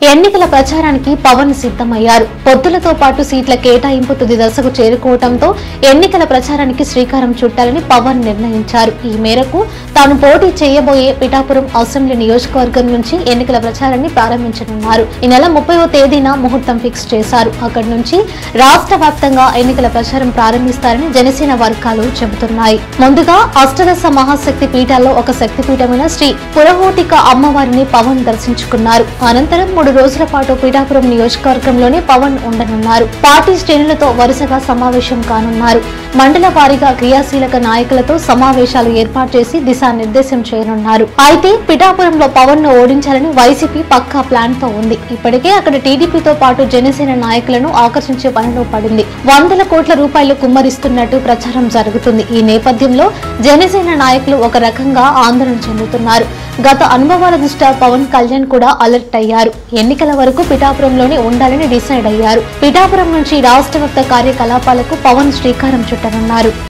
ఎన్నికల ప్రచారానికి పవన్ సిద్ధమయ్యారు పొత్తులతో పాటు సీట్ల కేటాయింపు తుది దశకు చేరుకోవడంతో ఎన్నికల ప్రచారానికి శ్రీకారం చుట్టాలని పవన్ నిర్ణయించారు ఈ మేరకు తాను పోటీ చేయబోయే పిఠాపురం అసెంబ్లీ నియోజకవర్గం నుంచి ఎన్నికల ప్రచారాన్ని ప్రారంభించనున్నారు ఈ నెల ముప్పైవ తేదీన ముహూర్తం ఫిక్స్ చేశారు అక్కడి నుంచి రాష్ట్ర వ్యాప్తంగా ఎన్నికల ప్రచారం ప్రారంభిస్తారని జనసేన వర్గాలు చెబుతున్నాయి ముందుగా అష్టదశ మహాశక్తి పీఠాల్లో ఒక శక్తిపీఠమైన శ్రీ పురహోటిక అమ్మవారిని పవన్ దర్శించుకున్నారు అనంతరం మూడు రోజుల పాటు పీఠాపురం నియోజకవర్గంలోనే పవన్ ఉండనున్నారు పార్టీ శ్రేణులతో వరుసగా సమావేశం కానున్నారు మండల వారీగా క్రియాశీలక నాయకులతో సమావేశాలు ఏర్పాటు చేసి దిశానిర్దేశం చేయనున్నారు అయితే పిఠాపురంలో పవన్ ను ఓడించాలని వైసీపీ పక్కా ప్లాన్ తో ఉంది ఇప్పటికే అక్కడ టీడీపీతో పాటు జనసేన నాయకులను ఆకర్షించే పనిలో పడింది వందల కోట్ల రూపాయలు కుమ్మరిస్తున్నట్టు ప్రచారం జరుగుతుంది ఈ నేపథ్యంలో జనసేన నాయకులు ఒక రకంగా ఆందోళన చెందుతున్నారు గత అనుభవాల దృష్ట్యా పవన్ కళ్యాణ్ కూడా అలర్ట్ అయ్యారు ఎన్నికల వరకు పిఠాపురంలోనే ఉండాలని డిసైడ్ అయ్యారు పిఠాపురం నుంచి రాష్ట్ర వ్యాప్త కార్యకలాపాలకు పవన్ శ్రీకారం చుట్టనున్నారు